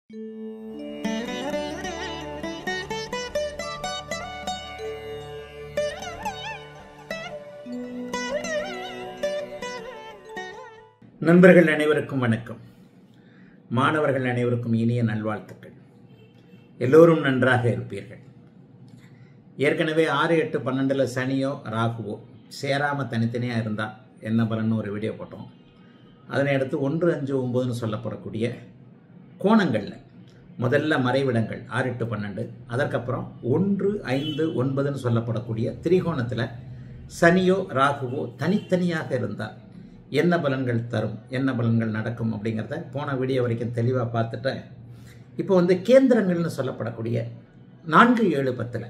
நண்பர்கள் அனைவருக்கும் வணக்கம் மாணவர்கள் அனைவருக்கும் இனிய நல்வாழ்த்துக்கள் எல்லோரும் நன்றாக இருப்பீர்கள் ஏற்கனவே ஆறு எட்டு பன்னெண்டில் சனியோ ராகுவோ சேராமல் தனித்தனியாக இருந்தால் என்ன பலன்னு ஒரு வீடியோ போட்டோம் அதனை அடுத்து ஒன்று அஞ்சு ஒம்பதுன்னு சொல்லப்படக்கூடிய கோணங்களில் முதல்ல மறைவிடங்கள் ஆறு எட்டு பன்னெண்டு அதற்கப்புறம் ஒன்று ஐந்து ஒன்பதுன்னு சொல்லப்படக்கூடிய திரிகோணத்தில் சனியோ ராகுவோ தனித்தனியாக இருந்தால் என்ன பலன்கள் தரும் என்ன பலன்கள் நடக்கும் அப்படிங்கிறத போன வீடியோ வரைக்கும் தெளிவாக பார்த்துட்டு இப்போ வந்து கேந்திரங்கள்னு சொல்லப்படக்கூடிய நான்கு ஏழு பத்தில்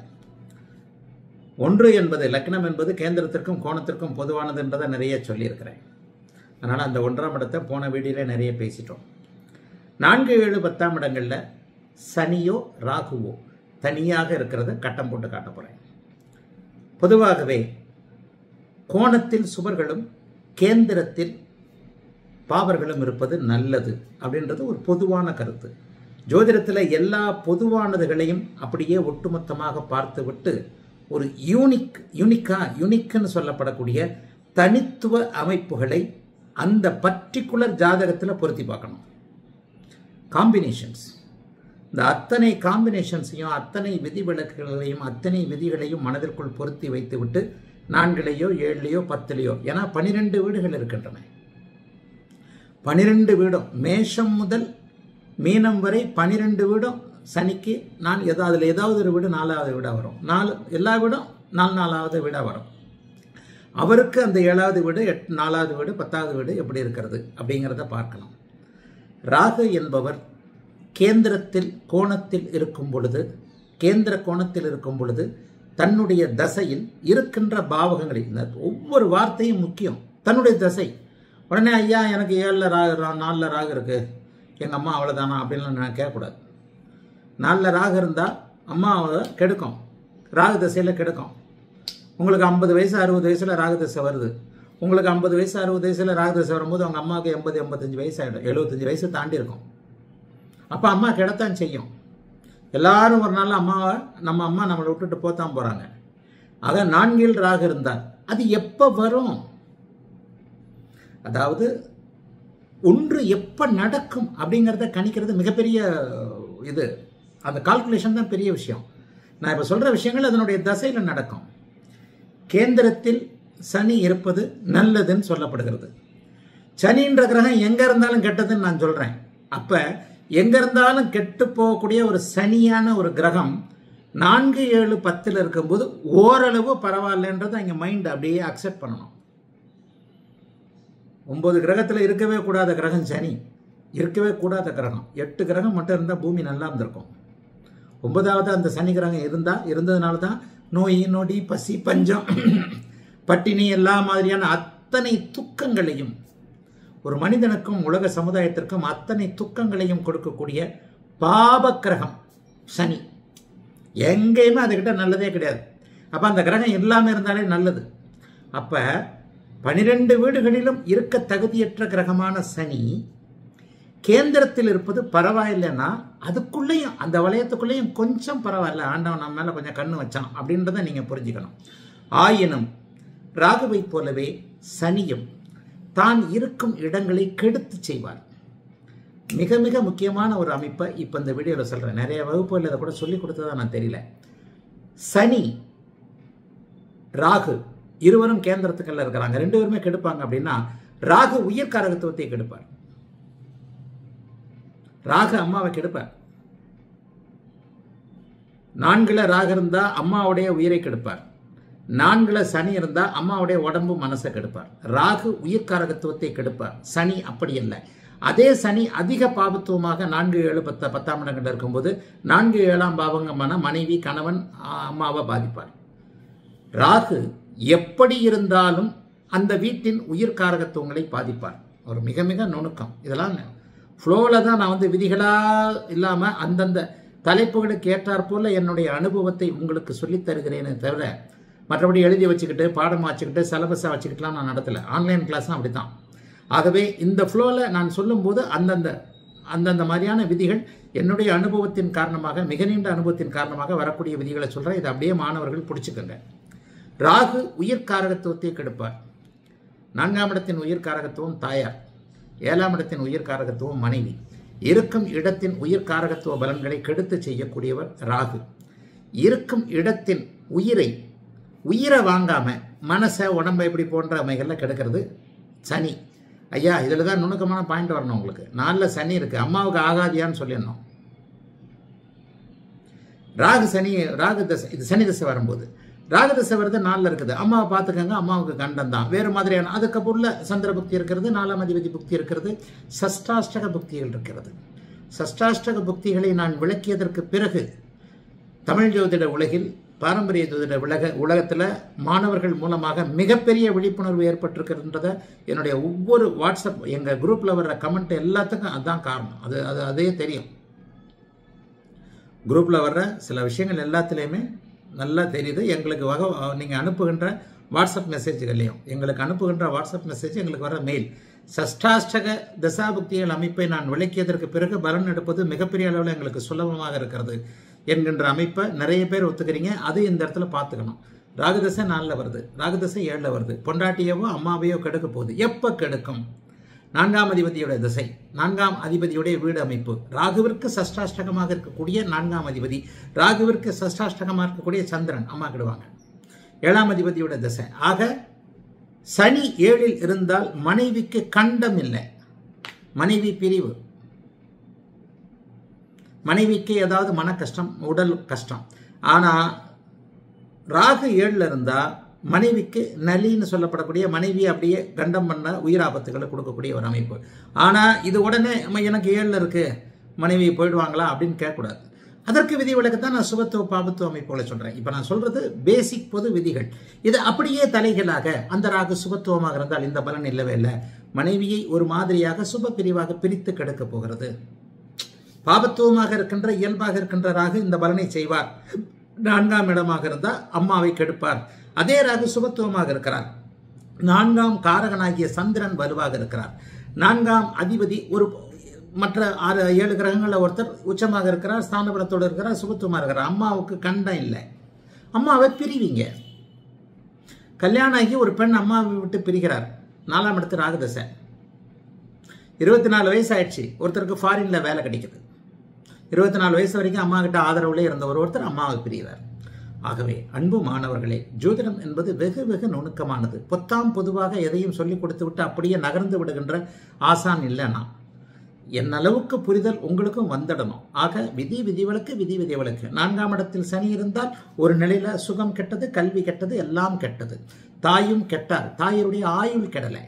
ஒன்று என்பது லக்னம் என்பது கேந்திரத்திற்கும் கோணத்திற்கும் பொதுவானதுன்றதை நிறைய சொல்லியிருக்கிறேன் அதனால் அந்த ஒன்றாம் இடத்தை போன வீடியோவில் நிறைய பேசிட்டோம் நான்கு ஏழு பத்தாம் இடங்களில் சனியோ ராகுவோ தனியாக இருக்கிறத கட்டம் போட்டு காட்ட போகிறேன் பொதுவாகவே கோணத்தில் சுவர்களும் கேந்திரத்தில் பாவர்களும் இருப்பது நல்லது அப்படின்றது ஒரு பொதுவான கருத்து ஜோதிடத்தில் எல்லா பொதுவானதுகளையும் அப்படியே ஒட்டுமொத்தமாக பார்த்துவிட்டு ஒரு யூனிக் யூனிக்கா யூனிக்குன்னு சொல்லப்படக்கூடிய தனித்துவ அமைப்புகளை அந்த பர்டிகுலர் ஜாதகத்தில் பொருத்தி பார்க்கணும் காம்பினேஷன்ஸ் இந்த அத்தனை காம்பினேஷன்ஸையும் அத்தனை விதிவிலக்குகளையும் அத்தனை விதிகளையும் மனதிற்குள் பொருத்தி வைத்துவிட்டு நான்குலேயோ ஏழுலேயோ பத்துலேயோ ஏன்னா பனிரெண்டு வீடுகள் இருக்கின்றன பனிரெண்டு வீடும் மேஷம் முதல் மீனம் வரை பனிரெண்டு வீடும் சனிக்கு நான் எதா அதில் ஏதாவது ஒரு வீடு நாலாவது வீடாக வரும் நாலு எல்லா வீடும் நாலு நாலாவது வீடாக வரும் அவருக்கு அந்த ஏழாவது வீடு எட் நாலாவது வீடு பத்தாவது வீடு எப்படி இருக்கிறது அப்படிங்கிறத பார்க்கணும் ராகு என்பவர் கேந்திரத்தில் கோணத்தில் இருக்கும் பொழுது கேந்திர கோணத்தில் இருக்கும் பொழுது தன்னுடைய தசையில் இருக்கின்ற பாவகங்களில் இந்த ஒவ்வொரு வார்த்தையும் முக்கியம் தன்னுடைய தசை உடனே ஐயா எனக்கு ஏழில் ராகு நாலில் ராகு இருக்குது எங்கள் அம்மா அவ்வளோதானா அப்படின்னு நான் கேட்கக்கூடாது நாலில் ராகு இருந்தால் அம்மாவை கெடுக்கும் ராகு தசையில் கெடுக்கும் உங்களுக்கு ஐம்பது வயசு அறுபது வயசில் ராகு தசை வருது உங்களுக்கு ஐம்பது வயசு அறுபது வயசில் ராகு தசை வரும்போது அவங்க அம்மாவுக்கு எண்பது எண்பத்தஞ்சு வயசு ஆகிடும் எழுபத்தஞ்சு வயசு தாண்டி இருக்கும் அப்போ அம்மா கிடத்தான் செய்யும் எல்லாரும் ஒரு நாள் அம்மாவை நம்ம அம்மா நம்மளை விட்டுட்டு போத்தான் போகிறாங்க ஆக நான்கில் ராகு இருந்தால் அது எப்போ வரும் அதாவது ஒன்று எப்போ நடக்கும் அப்படிங்கிறத கணிக்கிறது மிகப்பெரிய இது அந்த கால்குலேஷன் தான் பெரிய விஷயம் நான் இப்போ சொல்கிற விஷயங்கள் அதனுடைய தசையில் நடக்கும் கேந்திரத்தில் சனி இருப்பது நல்லதுன்னு சொல்லப்படுகிறது சனின்ற கிரகம் எங்கே இருந்தாலும் கெட்டதுன்னு நான் சொல்கிறேன் அப்போ எங்கே இருந்தாலும் கெட்டு போகக்கூடிய ஒரு சனியான ஒரு கிரகம் நான்கு ஏழு பத்தில் இருக்கும்போது ஓரளவு பரவாயில்லன்றதை இங்கே மைண்ட் அப்படியே அக்செப்ட் பண்ணணும் ஒன்பது கிரகத்தில் இருக்கவே கூடாத கிரகம் சனி இருக்கவே கூடாத கிரகம் எட்டு கிரகம் மட்டும் இருந்தால் பூமி நல்லா இருந்திருக்கும் ஒன்பதாவது அந்த சனி கிரகம் இருந்தால் இருந்ததுனால தான் நோய் நொடி பசி பஞ்சம் பட்டினி எல்லா மாதிரியான அத்தனை துக்கங்களையும் ஒரு மனிதனுக்கும் உலக சமுதாயத்திற்கும் அத்தனை துக்கங்களையும் கொடுக்கக்கூடிய பாப கிரகம் சனி எங்கேயுமே அதுக்கிட்ட நல்லதே கிடையாது அப்போ அந்த கிரகம் இல்லாமல் இருந்தாலே நல்லது அப்போ பனிரெண்டு வீடுகளிலும் இருக்க தகுதியற்ற கிரகமான சனி கேந்திரத்தில் இருப்பது பரவாயில்லைன்னா அதுக்குள்ளேயும் அந்த வளையத்துக்குள்ளேயும் கொஞ்சம் பரவாயில்ல ஆண்டவன் நம்ம மேலே கொஞ்சம் கண்ணு வச்சான் அப்படின்றத நீங்கள் புரிஞ்சுக்கணும் ஆயினும் ராகுவை போலவே சனியும் தான் இருக்கும் இடங்களை கெடுத்து செய்வார் மிக மிக முக்கியமான ஒரு அமைப்பை இப்போ இந்த வீடியோவில் சொல்கிறேன் நிறைய வகுப்புகள் இதை கூட சொல்லி கொடுத்ததா நான் தெரியல சனி ராகு இருவரும் கேந்திரத்துக்கல்ல இருக்கிறாங்க ரெண்டு பேருமே கெடுப்பாங்க அப்படின்னா ராகு உயிர் காரகத்துவத்தை கெடுப்பார் ராகு அம்மாவை கெடுப்பார் நான்குல ராகு இருந்தா அம்மாவுடைய உயிரை கெடுப்பார் நான்குல சனி இருந்தா அம்மாவுடைய உடம்பு மனசை கெடுப்பார் ராகு உயிர்காரகத்துவத்தை கெடுப்பார் சனி அப்படி அல்ல அதே சனி அதிக பாபத்துவமாக நான்கு ஏழு பத்த பத்தாம் இடங்கள்ல இருக்கும்போது நான்கு ஏழாம் பாவங்கமான மனைவி கணவன் அம்மாவை பாதிப்பார் ராகு எப்படி இருந்தாலும் அந்த வீட்டின் உயிர்காரகத்துவங்களை பாதிப்பார் ஒரு மிக மிக நுணுக்கம் இதெல்லாம் ஃப்ளோவில் தான் நான் வந்து விதிகளாக இல்லாமல் அந்தந்த தலைப்புகளுக்கு ஏற்றாற்போல் என்னுடைய அனுபவத்தை உங்களுக்கு சொல்லித் தருகிறேனே தவிர மற்றபடி எழுதி வச்சுக்கிட்டு பாடமாக வச்சுக்கிட்டு சிலபஸாக வச்சுக்கிட்டுலாம் நான் நடத்தலை ஆன்லைன் கிளாஸும் அப்படி தான் ஆகவே இந்த ஃப்ளோவில் நான் சொல்லும்போது அந்தந்த அந்தந்த மாதிரியான விதிகள் என்னுடைய அனுபவத்தின் காரணமாக மிக நீண்ட அனுபவத்தின் காரணமாக வரக்கூடிய விதிகளை சொல்கிறேன் இதை அப்படியே மாணவர்கள் பிடிச்சிக்கோங்க ராகு உயிர் காரகத்துவத்தை கெடுப்பார் நான்காம் இடத்தின் உயிர் காரகத்துவம் தாயார் ஏழாம் இடத்தின் உயிர் காரகத்துவம் மனைவி இருக்கும் இடத்தின் உயிர் காரகத்துவ பலன்களை கெடுத்து செய்யக்கூடியவர் ராகு இருக்கும் இடத்தின் உயிரை உயிரை வாங்காம மனசை உடம்பை இப்படி போன்ற அமைகளில் கெடுக்கிறது சனி ஐயா இதில் தான் நுணுக்கமான பாயிண்ட் வரணும் உங்களுக்கு நாளில் சனி இருக்குது அம்மாவுக்கு ஆகாதியான்னு சொல்லிடணும் ராகு சனி ராகு தசை இது சனி தசை வரும்போது ராகு தசை வருது நாளில் இருக்குது அம்மாவை பார்த்துக்கங்க அம்மாவுக்கு கண்டம் தான் வேறு மாதிரியான அதுக்கப்புறம் சந்திர புக்தி இருக்கிறது நாலாம் அதிபதி புக்தி இருக்கிறது சஷ்டாஷ்டக புக்திகள் இருக்கிறது சஷ்டாஷ்டக புக்திகளை நான் விளக்கியதற்கு பிறகு தமிழ் ஜோதிட உலகில் பாரம்பரிய ஜோதிட உலக உலகத்தில் மாணவர்கள் மூலமாக மிகப்பெரிய விழிப்புணர்வு ஏற்பட்டிருக்கின்றத என்னுடைய ஒவ்வொரு வாட்ஸ்அப் எங்கள் குரூப்பில் வர்ற கமெண்ட் எல்லாத்துக்கும் அதுதான் காரணம் அது அது அதே தெரியும் குரூப்பில் வர்ற சில விஷயங்கள் எல்லாத்துலேயுமே நல்லா தெரியுது எங்களுக்கு வகை நீங்கள் அனுப்புகின்ற வாட்ஸ்அப் மெசேஜ்களையும் எங்களுக்கு அனுப்புகின்ற வாட்ஸ்அப் மெசேஜ் எங்களுக்கு வர மெயில் சஷ்டாஷ்டக தசாபுக்திகள் அமைப்பை நான் விளக்கியதற்கு பிறகு பலன் எடுப்பது மிகப்பெரிய அளவில் எங்களுக்கு சுலபமாக இருக்கிறது என்கின்ற அமைப்பை நிறைய பேர் ஒத்துக்கிறீங்க அது இந்த இடத்துல பார்த்துக்கணும் ராகுதசை நாலில் வருது ராகுதசை ஏழில் வருது பொண்டாட்டியவோ அம்மாவையோ கெடுக்க போகுது எப்போ கெடுக்கும் நான்காம் அதிபதியுடைய திசை நான்காம் அதிபதியுடைய வீடு அமைப்பு ராகுவிற்கு சஷ்டாஷ்டகமாக இருக்கக்கூடிய நான்காம் அதிபதி ராகுவிற்கு சஷ்டாஷ்டகமாக இருக்கக்கூடிய சந்திரன் அம்மா கிடுவாங்க ஏழாம் அதிபதியோட திசை ஆக சனி ஏழில் இருந்தால் மனைவிக்கு கண்டம் இல்லை மனைவி பிரிவு மனைவிக்கு ஏதாவது மன கஷ்டம் உடல் கஷ்டம் ஆனால் ராகு ஏழில் இருந்தால் மனைவிக்கு நலின்னு சொல்லப்படக்கூடிய மனைவி அப்படியே கண்டம் பண்ண உயிராபத்துகளை கொடுக்கக்கூடிய ஒரு அமைப்பு ஆனால் இது உடனே எனக்கு ஏழில் இருக்கு மனைவி போயிடுவாங்களா அப்படின்னு கேட்கக்கூடாது அதற்கு விதி விலக்கத்தான் நான் சுபத்துவ பாபத்துவ அமைப்புகளை சொல்கிறேன் இப்போ நான் சொல்கிறது பேசிக் பொது விதிகள் இது அப்படியே தலைகளாக அந்த ராகு சுபத்துவமாக இருந்தால் இந்த பலன் இல்லவே இல்லை மனைவியை ஒரு மாதிரியாக சுப பிரிவாக பிரித்து கெடுக்க போகிறது பாபத்துவமாக இருக்கின்ற இயல்பாக இருக்கின்ற ராகு இந்த பலனை செய்வார் நான்காம் இடமாக இருந்தால் அம்மாவை கெடுப்பார் அதே ராகு சுபத்துவமாக இருக்கிறார் நான்காம் காரகனாகிய சந்திரன் வலுவாக இருக்கிறார் நான்காம் அதிபதி ஒரு மற்ற ஆறு ஏழு கிரகங்களில் ஒருத்தர் உச்சமாக இருக்கிறார் ஸ்தான பலத்தோடு இருக்கிறார் சுபத்துவமாக இருக்கிறார் அம்மாவுக்கு கண்டம் இல்லை அம்மாவை பிரிவீங்க கல்யாணம் ஆகி ஒரு பெண் அம்மாவை விட்டு பிரிகிறார் நாலாம் இடத்து ராகுதசை இருபத்தி நாலு வயசு ஆயிடுச்சு ஒருத்தருக்கு ஃபாரின்ல வேலை கிடைக்குது இருபத்தி நாலு வயசு வரைக்கும் அம்மா கிட்ட ஆதரவுல இருந்த ஒரு ஒருத்தர் அம்மாவை பிரிகிறார் ஆகவே அன்பு மாணவர்களே ஜோதிடம் என்பது வெகு வெகு நுணுக்கமானது பொத்தாம் பொதுவாக எதையும் சொல்லிக் கொடுத்து விட்டு அப்படியே நகர்ந்து விடுகின்ற ஆசான் இல்லைனா என் அளவுக்கு புரிதல் உங்களுக்கும் வந்துடணும் ஆக விதி விதிவிலக்கு விதி விதிவிலக்கு நான்காம் இடத்தில் சனி இருந்தால் ஒரு நிலையில சுகம் கெட்டது கல்வி கெட்டது எல்லாம் கெட்டது தாயும் கெட்டார் தாயருடைய ஆயுள் கெடலை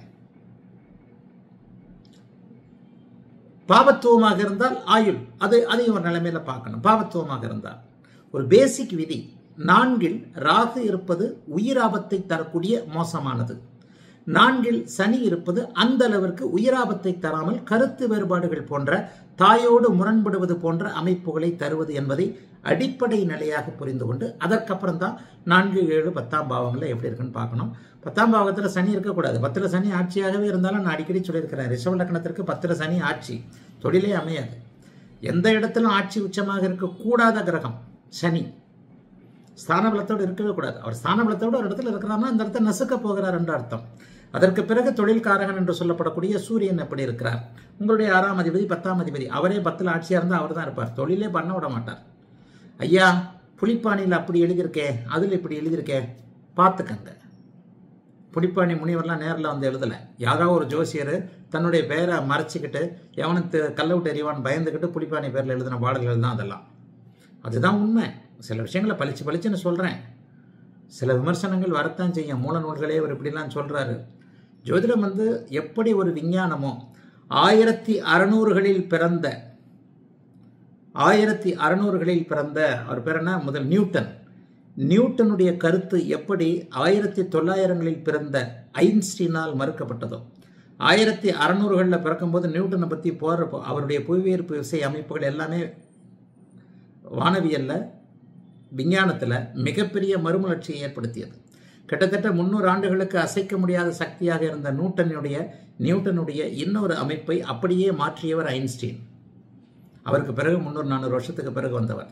பாவத்துவமாக இருந்தால் ஆயுள் அது அதையும் ஒரு நிலைமையில பார்க்கணும் பாவத்துவமாக இருந்தால் ஒரு பேசிக் விதி நான்கில் ராகு இருப்பது உயிராபத்தை தரக்கூடிய மோசமானது நான்கில் சனி இருப்பது அந்த அளவிற்கு உயிராபத்தை தராமல் கருத்து வேறுபாடுகள் போன்ற தாயோடு முரண்படுவது போன்ற அமைப்புகளை தருவது என்பதை அடிப்படை நிலையாக புரிந்து கொண்டு அதற்கப்புறம் தான் நான்கு ஏழு பத்தாம் பாவங்களில் எப்படி இருக்குன்னு பார்க்கணும் பத்தாம் பாவத்தில் சனி இருக்கக்கூடாது பத்தில் சனி ஆட்சியாகவே இருந்தாலும் நான் அடிக்கடி சொல்லியிருக்கிறேன் ரிஷவ லக்னத்திற்கு பத்தில் சனி ஆட்சி தொழிலே அமையாது எந்த இடத்திலும் ஆட்சி உச்சமாக இருக்கக்கூடாத கிரகம் சனி ஸ்தானபலத்தோடு இருக்கவே கூடாது அவர் ஸ்தானபலத்தோடு ஒரு இடத்துல இருக்கிறாருன்னா அந்த இடத்த நசுக்க போகிறார் என்ற அர்த்தம் அதற்கு பிறகு தொழில்காரகன் என்று சொல்லப்படக்கூடிய சூரியன் எப்படி இருக்கிறார் உங்களுடைய ஆறாம் அதிபதி பத்தாம் அதிபதி அவரே பத்தில் ஆட்சியாக இருந்தால் அவர் தான் இருப்பார் தொழிலே பண்ண விட மாட்டார் ஐயா புலிப்பாணியில் அப்படி எழுதியிருக்கே அதில் இப்படி எழுதியிருக்கே பார்த்துக்கங்க புலிப்பாணி முனிவர்லாம் நேரில் வந்து எழுதலை யாராவது ஒரு ஜோசியர் தன்னுடைய பெயரை மறைச்சிக்கிட்டு எவனுக்கு கல்ல விட்டு எறிவான் பயந்துக்கிட்டு புலிப்பாணி பேரில் எழுதின பாடல்கள் தான் அதெல்லாம் அதுதான் உண்மை சில விஷயங்களை பளிச்சு பளிச்சுன்னு சொல்கிறேன் சில விமர்சனங்கள் வரத்தான் செய்யும் மூல நூல்களே அவர் இப்படிலாம் சொல்கிறாரு ஜோதிடம் வந்து எப்படி ஒரு விஞ்ஞானமோ ஆயிரத்தி அறநூறுகளில் பிறந்த ஆயிரத்தி அறநூறுகளில் பிறந்த அவர் பேர் என்ன முதல் நியூட்டன் நியூட்டனுடைய கருத்து எப்படி ஆயிரத்தி தொள்ளாயிரங்களில் பிறந்த ஐன்ஸ்டீனால் மறுக்கப்பட்டதோ ஆயிரத்தி அறநூறுகளில் பிறக்கும்போது நியூட்டனை பற்றி போகிறப்போ அவருடைய புவியீர்ப்பு விசை அமைப்புகள் எல்லாமே வானவியலில் விஞ்ஞானத்தில் மிகப்பெரிய மறுமலர்ச்சியை ஏற்படுத்தியது கிட்டத்தட்ட முந்நூறு ஆண்டுகளுக்கு அசைக்க முடியாத சக்தியாக இருந்த நியூட்டனுடைய நியூட்டனுடைய இன்னொரு அமைப்பை அப்படியே மாற்றியவர் ஐன்ஸ்டீன் அவருக்கு பிறகு முந்நூறு நானூறு வருஷத்துக்கு பிறகு வந்தவர்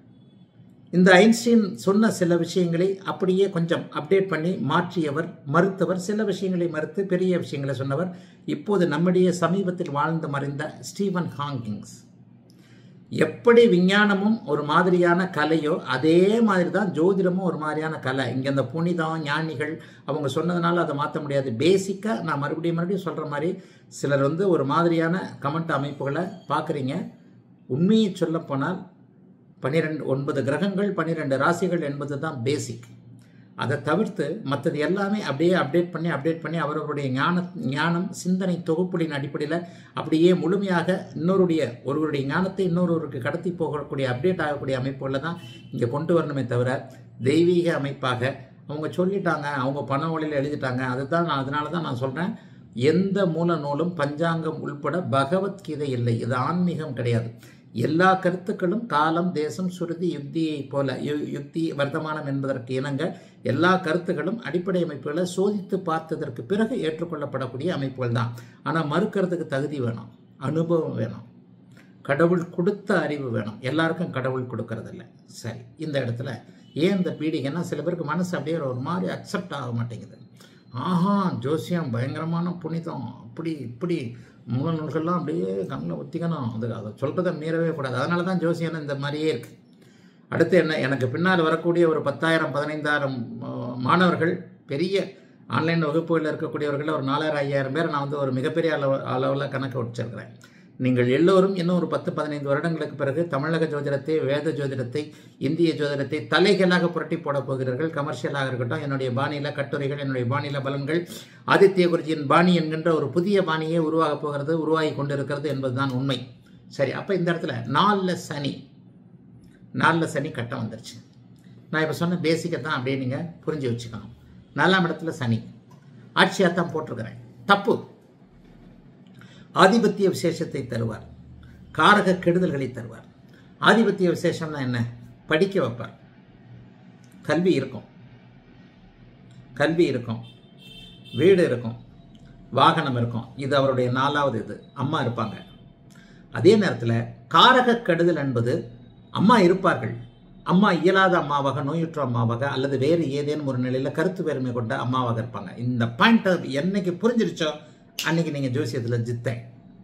இந்த ஐன்ஸ்டீன் சொன்ன சில விஷயங்களை அப்படியே கொஞ்சம் அப்டேட் பண்ணி மாற்றியவர் மறுத்தவர் சில விஷயங்களை மறுத்து பெரிய விஷயங்களை சொன்னவர் இப்போது நம்முடைய சமீபத்தில் வாழ்ந்து மறைந்த ஸ்டீவன் ஹாங்கிங்ஸ் எப்படி விஞ்ஞானமும் ஒரு மாதிரியான கலையோ அதே மாதிரி தான் ஜோதிடமும் ஒரு மாதிரியான கலை இங்கே அந்த புனிதம் ஞானிகள் அவங்க சொன்னதுனால அதை மாற்ற முடியாது பேசிக்காக நான் மறுபடியும் மறுபடியும் சொல்கிற மாதிரி சிலர் வந்து ஒரு மாதிரியான கமெண்ட் அமைப்புகளை பார்க்குறீங்க உண்மையை சொல்லப்போனால் பன்னிரெண்டு ஒன்பது கிரகங்கள் பன்னிரெண்டு ராசிகள் என்பது தான் பேசிக் அதை தவிர்த்து மற்றது எல்லாமே அப்படியே அப்டேட் பண்ணி அப்டேட் பண்ணி அவர்களுடைய ஞான ஞானம் சிந்தனை தொகுப்புகளின் அடிப்படையில் அப்படியே முழுமையாக இன்னொருடைய ஒருவருடைய ஞானத்தை இன்னொருவருக்கு கடத்தி போகக்கூடிய அப்டேட் ஆகக்கூடிய அமைப்புகளில் தான் இங்கே கொண்டு வரணுமே தவிர தெய்வீக அமைப்பாக அவங்க சொல்லிட்டாங்க அவங்க பண வழியில் எழுதிட்டாங்க அதுதான் நான் அதனால தான் நான் சொல்கிறேன் எந்த மூல நூலும் பஞ்சாங்கம் உள்பட பகவத்கீதை இல்லை இது ஆன்மீகம் கிடையாது எல்லா கருத்துக்களும் காலம் தேசம் சுருதி யுக்தியை போல யு- யுக்தி வர்த்தமானம் என்பதற்கு இணங்க எல்லா கருத்துக்களும் அடிப்படை அமைப்புகளை சோதித்து பார்த்ததற்கு பிறகு ஏற்றுக்கொள்ளப்படக்கூடிய அமைப்புகள் தான் ஆனால் மறுக்கிறதுக்கு தகுதி வேணும் அனுபவம் வேணும் கடவுள் கொடுத்த அறிவு வேணும் எல்லாருக்கும் கடவுள் கொடுக்கறதில்ல சரி இந்த இடத்துல ஏன் இந்த பீடிகைன்னா சில பேருக்கு மனசு அப்படியே ஒரு மாதிரி அக்செப்ட் ஆக மாட்டேங்குது ஆஹா ஜோசியம் பயங்கரமான புனிதம் அப்படி இப்படி மூல நூல்கள்லாம் அப்படியே கண்ணில் ஒத்திக்கணும் அது அதை சொல்கிறத மீறவே கூடாது அதனால தான் ஜோசியம் இந்த மாதிரியே இருக்கு அடுத்து என்ன எனக்கு பின்னால் வரக்கூடிய ஒரு பத்தாயிரம் பதினைந்தாயிரம் அஹ், மாணவர்கள் பெரிய ஆன்லைன் வகுப்புகளில் இருக்கக்கூடியவர்கள் ஒரு நாலாயிரம் ஐயாயிரம் பேர் நான் வந்து ஒரு மிகப்பெரிய அளவு அளவில் கணக்கு வச்சிருக்கிறேன் நீங்கள் எல்லோரும் இன்னும் ஒரு பத்து பதினைந்து வருடங்களுக்கு பிறகு தமிழக ஜோதிடத்தை வேத ஜோதிடத்தை இந்திய ஜோதிடத்தை தலைகளாக புரட்டி போட போகிறீர்கள் கமர்ஷியலாக இருக்கட்டும் என்னுடைய பாணியில கட்டுரைகள் என்னுடைய பாணியில பலன்கள் ஆதித்ய குருஜியின் பாணி என்கின்ற ஒரு புதிய பாணியே உருவாக போகிறது உருவாகி கொண்டிருக்கிறது என்பதுதான் உண்மை சரி அப்போ இந்த இடத்துல நாலில் சனி நாலில் சனி கட்டம் வந்துருச்சு நான் இப்போ சொன்ன பேசிக்கை தான் அப்படியே நீங்கள் புரிஞ்சு வச்சுக்கணும் நாலாம் இடத்துல சனி ஆட்சியாக தான் போட்டிருக்கிறேன் தப்பு ஆதிபத்திய விசேஷத்தை தருவார் காரக கெடுதல்களை தருவார் ஆதிபத்திய விசேஷம்னா என்ன படிக்க வைப்பார் கல்வி இருக்கும் கல்வி இருக்கும் வீடு இருக்கும் வாகனம் இருக்கும் இது அவருடைய நாலாவது இது அம்மா இருப்பாங்க அதே நேரத்தில் காரக கெடுதல் என்பது அம்மா இருப்பார்கள் அம்மா இயலாத அம்மாவாக நோயுற்ற அம்மாவாக அல்லது வேறு ஏதேனும் ஒரு நிலையில் கருத்து பெருமை கொண்ட அம்மாவாக இருப்பாங்க இந்த பாயிண்ட்டை என்னைக்கு புரிஞ்சிருச்சோ அன்னைக்கு நீங்கள் ஜோசியத்தில் ஜித்தேன்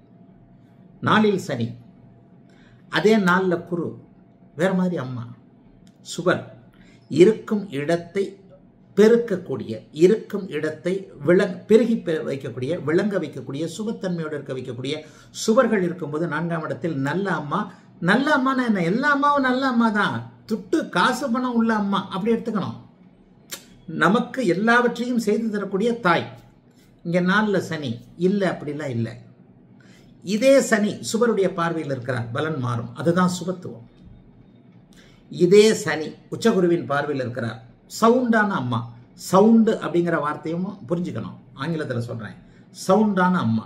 நாளில் சனி அதே நாளில் குரு வேற மாதிரி அம்மா சுபர் இருக்கும் இடத்தை பெருக்கக்கூடிய இருக்கும் இடத்தை விளங் பெருகி பெ- வைக்கக்கூடிய விளங்க வைக்கக்கூடிய சுபத்தன்மையோடு இருக்க வைக்கக்கூடிய சுவர்கள் இருக்கும்போது நான்காம் இடத்தில் நல்ல அம்மா நல்ல அம்மானா என்ன எல்லா அம்மாவும் நல்ல அம்மா தான் துட்டு காசு பணம் உள்ள அம்மா அப்படி எடுத்துக்கணும் நமக்கு எல்லாவற்றையும் செய்து தரக்கூடிய தாய் இங்க நாளில் சனி இல்லை அப்படிலாம் இல்லை இதே சனி சுபருடைய பார்வையில் இருக்கிறார் பலன் மாறும் அதுதான் சுபத்துவம் இதே சனி உச்சகுருவின் பார்வையில் இருக்கிறார் சவுண்டான அம்மா சவுண்டு அப்படிங்கிற வார்த்தையும் புரிஞ்சுக்கணும் ஆங்கிலத்தில் சொல்கிறேன் சவுண்டான அம்மா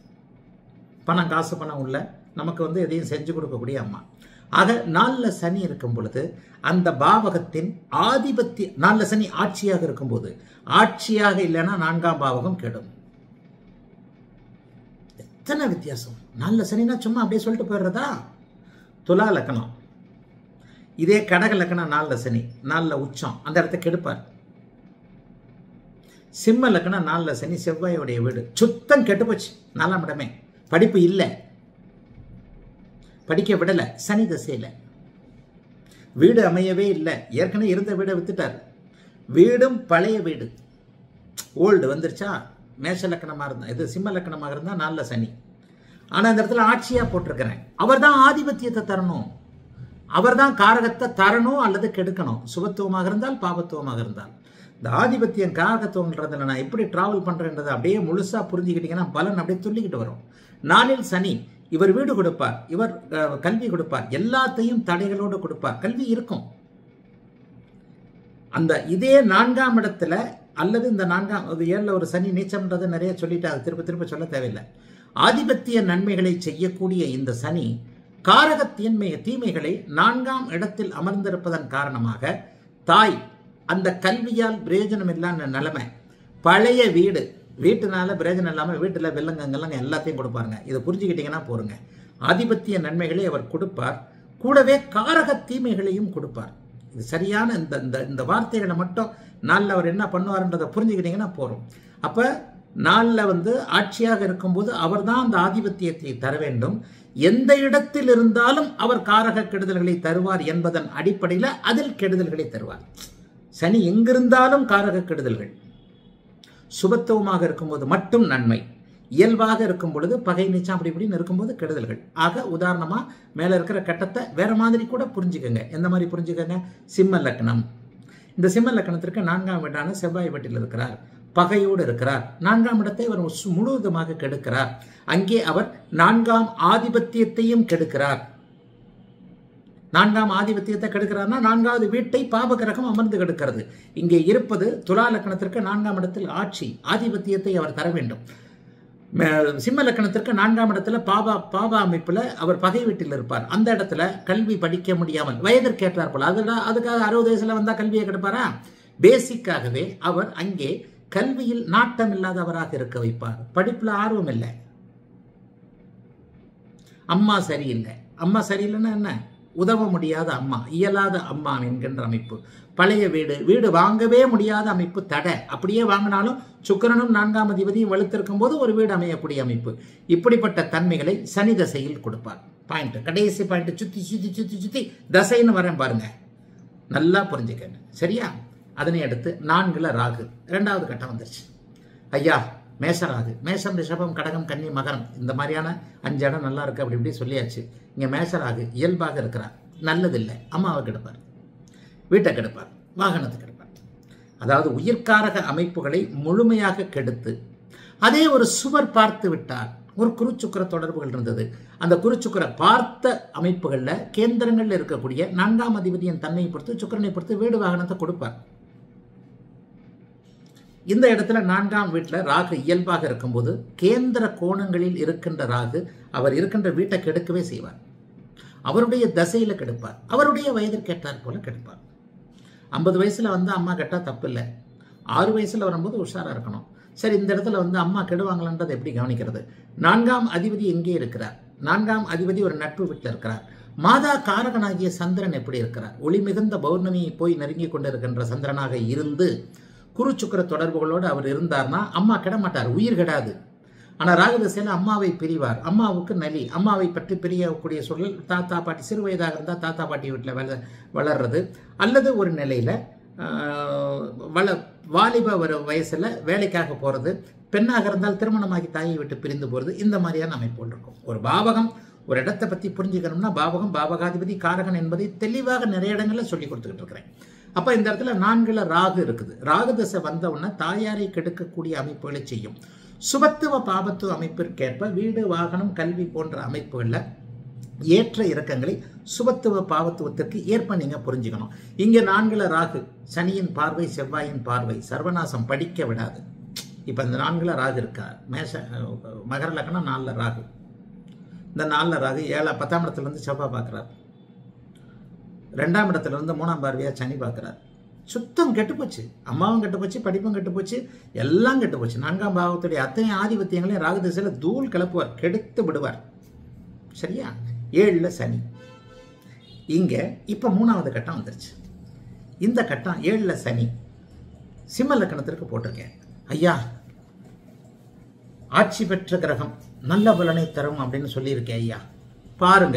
பணம் காசு பணம் உள்ள நமக்கு வந்து எதையும் செஞ்சு கொடுக்கக்கூடிய அம்மா ஆக நாளில் சனி இருக்கும் பொழுது அந்த பாவகத்தின் ஆதிபத்திய நாளில் சனி ஆட்சியாக இருக்கும்போது ஆட்சியாக இல்லைன்னா நான்காம் பாவகம் கெடும் எத்தனை வித்தியாசம் நாளில் சனினா சும்மா அப்படியே சொல்லிட்டு போயிடுறதா துலா லக்கணம் இதே கடக லக்கணம் நாளில் சனி நாளில் உச்சம் அந்த இடத்த கெடுப்பார் சிம்ம லக்கணம் நாளில் சனி செவ்வாயோடைய வீடு சுத்தம் கெட்டு போச்சு நாலாம் இடமே படிப்பு இல்லை படிக்க விடலை சனி திசையில் வீடு அமையவே இல்லை ஏற்கனவே இருந்த வீடை வித்துட்டார் வீடும் பழைய வீடு ஓல்டு வந்துருச்சா மேஷ லக்கணமாக இருந்தா இது சிம்ம லக்கணமாக இருந்தால் நாளில் சனி ஆனால் இந்த இடத்துல ஆட்சியாக போட்டிருக்கிறேன் அவர் தான் ஆதிபத்தியத்தை தரணும் அவர் தான் காரகத்தை தரணும் அல்லது கெடுக்கணும் சுபத்துவமாக இருந்தால் பாபத்துவமாக இருந்தால் இந்த ஆதிபத்தியம் காரகத்துவம்ன்றதுல நான் எப்படி டிராவல் பண்ணுறேன்றதை அப்படியே முழுசாக புரிஞ்சுக்கிட்டீங்கன்னா பலன் அப்படியே துள்ளிக்கிட்டு வரும் நாளில் சனி இவர் வீடு கொடுப்பார் இவர் அஹ், கல்வி கொடுப்பார் எல்லாத்தையும் தடைகளோடு கொடுப்பார் கல்வி இருக்கும் அந்த இதே நான்காம் இடத்துல அல்லது இந்த நான்காம் அது ஏழில் ஒரு சனி நீச்சம்ன்றது நிறைய சொல்லிட்டு அது திரும்ப திரும்ப சொல்ல தேவையில்லை ஆதிபத்திய நன்மைகளை செய்யக்கூடிய இந்த சனி காரக தீன்மை தீமைகளை நான்காம் இடத்தில் அமர்ந்திருப்பதன் காரணமாக தாய் அந்த கல்வியால் பிரயோஜனம் இல்லாத நிலைமை பழைய வீடு வீட்டுனால பிரயோஜனம் இல்லாமல் வீட்டில் வெள்ளங்கங்கெல்லாம் எல்லாத்தையும் கொடுப்பாருங்க இதை புரிஞ்சுக்கிட்டீங்கன்னா போருங்க ஆதிபத்திய நன்மைகளை அவர் கொடுப்பார் கூடவே காரக தீமைகளையும் கொடுப்பார் இது சரியான இந்த இந்த இந்த வார்த்தைகளை மட்டும் நாளில் அவர் என்ன பண்ணுவார்ன்றதை புரிஞ்சுக்கிட்டீங்கன்னா போகிறோம் அப்போ நாளில் வந்து ஆட்சியாக இருக்கும்போது அவர் தான் அந்த ஆதிபத்தியத்தை தர வேண்டும் எந்த இடத்தில் இருந்தாலும் அவர் காரக கெடுதல்களை தருவார் என்பதன் அடிப்படையில் அதில் கெடுதல்களை தருவார் சனி எங்கிருந்தாலும் காரக கெடுதல்கள் சுபத்துவமாக இருக்கும்போது மட்டும் நன்மை இயல்பாக இருக்கும் பொழுது பகை நீச்சம் அப்படி இப்படின்னு இருக்கும்போது கெடுதல்கள் ஆக உதாரணமா மேல இருக்கிற கட்டத்தை வேற மாதிரி கூட புரிஞ்சுக்கங்க எந்த மாதிரி புரிஞ்சுக்கங்க சிம்ம லக்னம் இந்த சிம்ம லக்னத்திற்கு நான்காம் வீடான செவ்வாய் வீட்டில் இருக்கிறார் பகையோடு இருக்கிறார் நான்காம் இடத்தை அவர் சு- முழுவதுமாக கெடுக்கிறார் அங்கே அவர் நான்காம் ஆதிபத்தியத்தையும் கெடுக்கிறார் நான்காம் ஆதிபத்தியத்தை கெடுக்கிறார்னா நான்காவது வீட்டை பாப கிரகம் அமர்ந்து கெடுக்கிறது இங்கே இருப்பது துலா லக்கணத்திற்கு நான்காம் இடத்தில் ஆட்சி ஆதிபத்தியத்தை அவர் தர வேண்டும் ம- சிம்ம லக்கணத்திற்கு நான்காம் இடத்துல பாபா பாபா அமைப்புல அவர் பகை வீட்டில் இருப்பார் அந்த இடத்துல கல்வி படிக்க முடியாமல் வயதிற்கேற்றார் போல அதுல அதுக்காக அறுபது வயசுல வந்தா கல்வியை கெடுப்பாரா பேசிக்காகவே அவர் அங்கே கல்வியில் நாட்டம் இல்லாதவராக இருக்க வைப்பார் படிப்புல ஆர்வம் இல்லை அம்மா சரியில்லை அம்மா சரியில்லைன்னா என்ன உதவ முடியாத அம்மா இயலாத அம்மா என்கின்ற அமைப்பு பழைய வீடு வீடு வாங்கவே முடியாத அமைப்பு தடை அப்படியே வாங்கினாலும் சுக்கிரனும் நான்காம் அதிபதியும் வலுத்திருக்கும் போது ஒரு வீடு அமையக்கூடிய அமைப்பு இப்படிப்பட்ட தன்மைகளை சனி தசையில் கொடுப்பார் பாயிண்ட் கடைசி பாயிண்ட் சுத்தி சுத்தி சுத்தி சுத்தி தசைன்னு வரேன் பாருங்க நல்லா புரிஞ்சுக்கங்க சரியா அதனை அடுத்து நான்குல ராகு இரண்டாவது கட்டம் வந்துருச்சு ஐயா மேஷராகு மேஷம் ரிஷபம் கடகம் கன்னி மகரம் இந்த மாதிரியான அஞ்சு இடம் நல்லா இருக்கு அப்படி இப்படி சொல்லியாச்சு இங்க மேஷராகு இயல்பாக இருக்கிறார் நல்லதில்லை அம்மாவை கெடுப்பார் வீட்டை கெடுப்பார் வாகனத்தை கெடுப்பார் அதாவது உயிர்காரக அமைப்புகளை முழுமையாக கெடுத்து அதே ஒரு சுவர் பார்த்து விட்டார் ஒரு குருச்சுக்கர தொடர்புகள் இருந்தது அந்த குருச்சுக்கர பார்த்த அமைப்புகளில் கேந்திரங்களில் இருக்கக்கூடிய நான்காம் அதிபதியின் தன்மையை பொறுத்து சுக்கிரனை பொறுத்து வீடு வாகனத்தை கொடுப்பார் இந்த இடத்துல நான்காம் வீட்டில் ராகு இயல்பாக இருக்கும்போது கேந்திர கோணங்களில் இருக்கின்ற ராகு அவர் இருக்கின்ற வீட்டை கெடுக்கவே செய்வார் அவருடைய தசையில கெடுப்பார் அவருடைய வயதிற்கேற்றார் போல கெடுப்பார் ஐம்பது வயசுல வந்து அம்மா கெட்டா தப்பு இல்லை ஆறு வயசுல வரும்போது உஷாரா இருக்கணும் சரி இந்த இடத்துல வந்து அம்மா கெடுவாங்களான்றதை எப்படி கவனிக்கிறது நான்காம் அதிபதி எங்கே இருக்கிறார் நான்காம் அதிபதி ஒரு நட்பு வீட்டில் இருக்கிறார் மாதா காரகனாகிய சந்திரன் எப்படி இருக்கிறார் ஒளி மிகுந்த பௌர்ணமியை போய் நெருங்கி கொண்டிருக்கின்ற சந்திரனாக இருந்து குரு சுக்கிர தொடர்புகளோடு அவர் இருந்தார்னா அம்மா கெட மாட்டார் உயிர் கெடாது ஆனால் ராகதசையில் அம்மாவை பிரிவார் அம்மாவுக்கு நலி அம்மாவை பற்றி பிரியக்கூடிய சூழல் தாத்தா பாட்டி சிறு வயதாக இருந்தால் தாத்தா பாட்டி வீட்டில் வள வளர்றது அல்லது ஒரு நிலையில் வள வாலிப ஒரு வயசில் வேலைக்காக போகிறது பெண்ணாக இருந்தால் திருமணமாகி தாயை விட்டு பிரிந்து போகிறது இந்த மாதிரியான அமைப்புகள் இருக்கும் ஒரு பாவகம் ஒரு இடத்தை பற்றி புரிஞ்சுக்கணும்னா பாவகம் பாவகாதிபதி காரகன் என்பதை தெளிவாக நிறைய இடங்களில் சொல்லி கொடுத்துக்கிட்டு இருக்கிறேன் அப்போ இந்த இடத்துல நான்குல ராகு இருக்குது ராகு தசை வந்த உடனே தாயாரை கெடுக்கக்கூடிய அமைப்புகளை செய்யும் சுபத்துவ பாபத்துவ அமைப்பிற்கேற்ப வீடு வாகனம் கல்வி போன்ற அமைப்புகளில் ஏற்ற இறக்கங்களை சுபத்துவ பாவத்துவத்திற்கு ஏற்ப நீங்க புரிஞ்சுக்கணும் இங்க நான்குல ராகு சனியின் பார்வை செவ்வாயின் பார்வை சர்வநாசம் படிக்க விடாது இப்ப இந்த நான்குல ராகு இருக்கா மேஷ மகர லக்னம் நாலுல ராகு இந்த நாலுல ராகு ஏழா பத்தாம் இடத்துல இருந்து செவ்வாய் பார்க்கிறார் ரெண்டாம் இடத்துல இருந்து மூணாம் பார்வையா சனி பார்க்கிறார் சுத்தம் கெட்டு போச்சு அம்மாவும் கெட்டு போச்சு படிப்பும் கெட்டு போச்சு எல்லாம் கெட்டு போச்சு நான்காம் பாவத்துடைய அத்தனை ஆதிபத்தியங்களையும் ராகு திசையில தூள் கிளப்புவார் கெடுத்து விடுவார் சரியா ஏழுல சனி இங்க இப்ப மூணாவது கட்டம் வந்துருச்சு இந்த கட்டம் ஏழுல சனி சிம்ம லக்கணத்திற்கு போட்டிருக்கேன் ஐயா ஆட்சி பெற்ற கிரகம் நல்ல பலனை தரும் அப்படின்னு சொல்லியிருக்கேன் ஐயா பாருங்க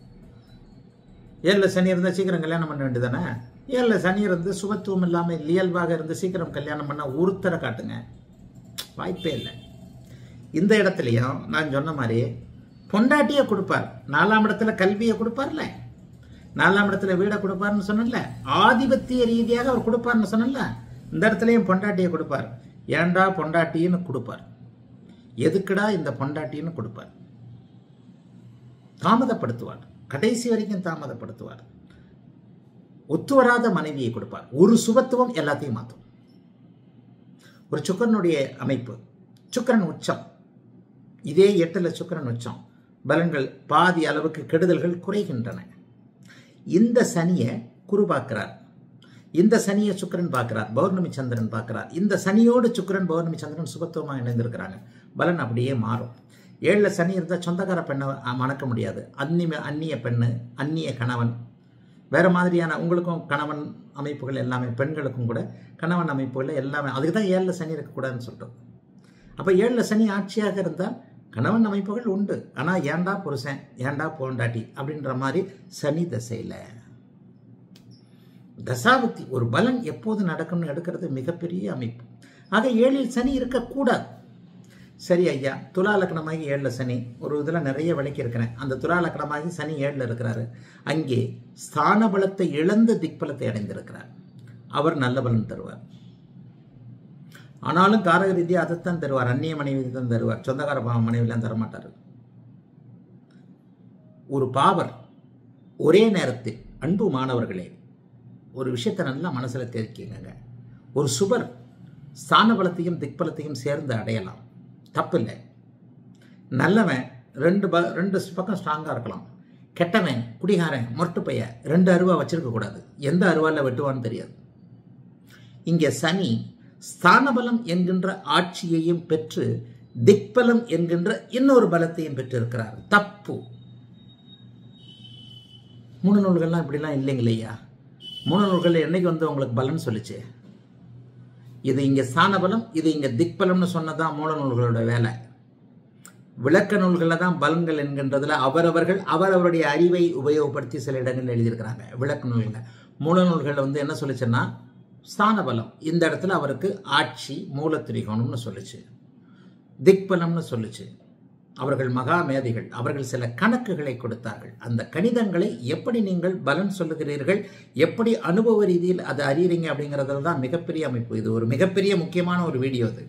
ஏழில் சனி இருந்தால் சீக்கிரம் கல்யாணம் பண்ண வேண்டியதானே ஏழில் சனி இருந்து சுபத்துவம் இல்லாமல் இயல்பாக இருந்து சீக்கிரம் கல்யாணம் பண்ண ஒருத்தரை காட்டுங்க வாய்ப்பே இல்லை இந்த இடத்துலையும் நான் சொன்ன மாதிரி பொண்டாட்டியை கொடுப்பார் நாலாம் இடத்துல கல்வியை கொடுப்பார்ல நாலாம் இடத்துல வீடை கொடுப்பார்னு சொன்னல ஆதிபத்திய ரீதியாக அவர் கொடுப்பார்னு சொன்னல இந்த இடத்துலையும் பொண்டாட்டியை கொடுப்பார் ஏன்டா பொண்டாட்டின்னு கொடுப்பார் எதுக்குடா இந்த பொண்டாட்டின்னு கொடுப்பார் தாமதப்படுத்துவார் கடைசி வரைக்கும் தாமதப்படுத்துவார் ஒத்து வராத மனைவியை கொடுப்பார் ஒரு சுபத்துவம் எல்லாத்தையும் மாற்றும் ஒரு சுக்கரனுடைய அமைப்பு சுக்கரன் உச்சம் இதே எட்டுல சுக்கரன் உச்சம் பலன்கள் பாதி அளவுக்கு கெடுதல்கள் குறைகின்றன இந்த சனியை குரு பார்க்கிறார் இந்த சனியை சுக்கரன் பார்க்கிறார் பௌர்ணமி சந்திரன் பார்க்கிறார் இந்த சனியோடு சுக்கரன் பௌர்ணமி சந்திரன் சுபத்துவமாக இணைந்திருக்கிறாங்க பலன் அப்படியே மாறும் ஏழில் சனி இருந்தால் சொந்தக்கார பெண்ணை அஹ், மணக்க முடியாது அந்நிய அந்நிய பெண்ணு அந்நிய கணவன் வேறு மாதிரியான உங்களுக்கும் கணவன் அமைப்புகள் எல்லாமே பெண்களுக்கும் கூட கணவன் அமைப்புகள் எல்லாமே அதுக்கு தான் ஏழில் சனி இருக்கக்கூடாதுன்னு சொல்லிட்டோம் அப்போ ஏழில் சனி ஆட்சியாக இருந்தால் கணவன் அமைப்புகள் உண்டு ஆனால் ஏண்டா புருஷன் ஏண்டா போண்டாட்டி அப்படின்ற மாதிரி சனி தசையில் தசாபுத்தி ஒரு பலன் எப்போது நடக்கும்னு எடுக்கிறது மிகப்பெரிய அமைப்பு ஆக ஏழில் சனி இருக்கக்கூடாது சரி ஐயா துலா லக்னமாகி ஏழில் சனி ஒரு இதில் நிறைய விலைக்கு இருக்கிறேன் அந்த துலா லக்னமாகி சனி ஏழில் இருக்கிறாரு அங்கே ஸ்தான பலத்தை இழந்து திக்பலத்தை அடைந்திருக்கிறார் அவர் நல்ல பலன் தருவார் ஆனாலும் காரக ரீதியாக அதைத்தான் தருவார் அந்நிய மனைவி தான் தருவார் சொந்தக்கார பா- மனைவிலாம் தரமாட்டார் ஒரு பாவர் ஒரே நேரத்தில் அன்பு மாணவர்களே ஒரு விஷயத்தை நல்லா மனசில் தெரிவிக்கங்க ஒரு சுபர் ஸ்தான பலத்தையும் திக்பலத்தையும் சேர்ந்து அடையலாம் தப்பில்லை நல்லவன் ரெண்டு ப ரெண்டு பக்கம் ஸ்ட்ராங்காக இருக்கலாம் கெட்டவன் குடிகாரன் மொட்டு பைய ரெண்டு அருவா வச்சிருக்க கூடாது எந்த அருவால வெட்டுவான்னு தெரியாது இங்கே சனி ஸ்தானபலம் என்கின்ற ஆட்சியையும் பெற்று திக்பலம் என்கின்ற இன்னொரு பலத்தையும் பெற்றிருக்கிறார் தப்பு மூணு நூல்கள்லாம் இப்படிலாம் இல்லைங்களையா மூணு நூல்கள் என்னைக்கு வந்து உங்களுக்கு பலன் சொல்லுச்சு இது இங்கே ஸ்தானபலம் இது இங்கே திக்பலம்னு சொன்னதான் மூல நூல்களோட வேலை விளக்க நூல்களில் தான் பலன்கள் என்கின்றதுல அவரவர்கள் அவரவருடைய அறிவை உபயோகப்படுத்தி சில இடங்களில் எழுதியிருக்கிறாங்க விளக்க நூல்கள் மூல நூல்களில் வந்து என்ன சொல்லுச்சுன்னா ஸ்தான பலம் இந்த இடத்துல அவருக்கு ஆட்சி மூலத்திரிகோணம்னு சொல்லுச்சு திக்பலம்னு சொல்லுச்சு அவர்கள் மகா மேதைகள் அவர்கள் சில கணக்குகளை கொடுத்தார்கள் அந்த கணிதங்களை எப்படி நீங்கள் பலன் சொல்லுகிறீர்கள் எப்படி அனுபவ ரீதியில் அதை அறியறீங்க அப்படிங்கிறதுல தான் மிகப்பெரிய அமைப்பு இது ஒரு மிகப்பெரிய முக்கியமான ஒரு வீடியோ இது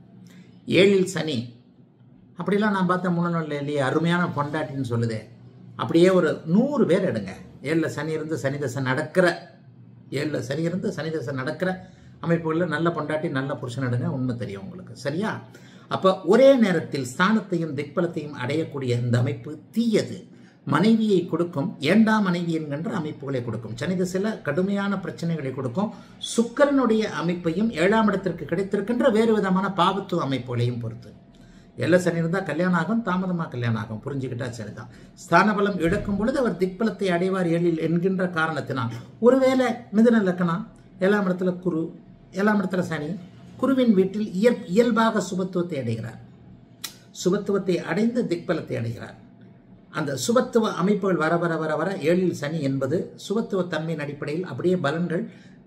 ஏழில் சனி அப்படிலாம் நான் பார்த்த முன்னோல்ல இல்லையே அருமையான பொண்டாட்டின்னு சொல்லுதே அப்படியே ஒரு நூறு பேர் எடுங்க ஏழில் சனி இருந்து சனி தசை நடக்கிற ஏழில் சனி இருந்து சனி தசை நடக்கிற அமைப்புகளில் நல்ல பொண்டாட்டி நல்ல புருஷன் எடுங்க உண்மை தெரியும் உங்களுக்கு சரியா அப்போ ஒரே நேரத்தில் ஸ்தானத்தையும் திக்பலத்தையும் அடையக்கூடிய இந்த அமைப்பு தீயது மனைவியை கொடுக்கும் ஏண்டா மனைவி என்கின்ற அமைப்புகளை கொடுக்கும் சனி திசையில் கடுமையான பிரச்சனைகளை கொடுக்கும் சுக்கரனுடைய அமைப்பையும் ஏழாம் இடத்திற்கு கிடைத்திருக்கின்ற வேறு விதமான பாவத்துவ அமைப்புகளையும் பொறுத்து எல்ல சனி இருந்தால் கல்யாணம் ஆகும் தாமதமாக கல்யாணம் ஆகும் புரிஞ்சுக்கிட்டா சரிதான் ஸ்தானபலம் இழக்கும் பொழுது அவர் திக்பலத்தை அடைவார் எழில் என்கின்ற காரணத்தினால் ஒருவேளை மிதுன லக்கணம் ஏழாம் இடத்துல குரு ஏழாம் இடத்துல சனி குருவின் வீட்டில் இயல் இயல்பாக சுபத்துவத்தை அடைகிறார் சுபத்துவத்தை அடைந்து திக்பலத்தை அடைகிறார் அந்த சுபத்துவ அமைப்புகள் வர வர வர வர ஏழில் சனி என்பது சுபத்துவ தன்மையின் அடிப்படையில் அப்படியே பலன்கள்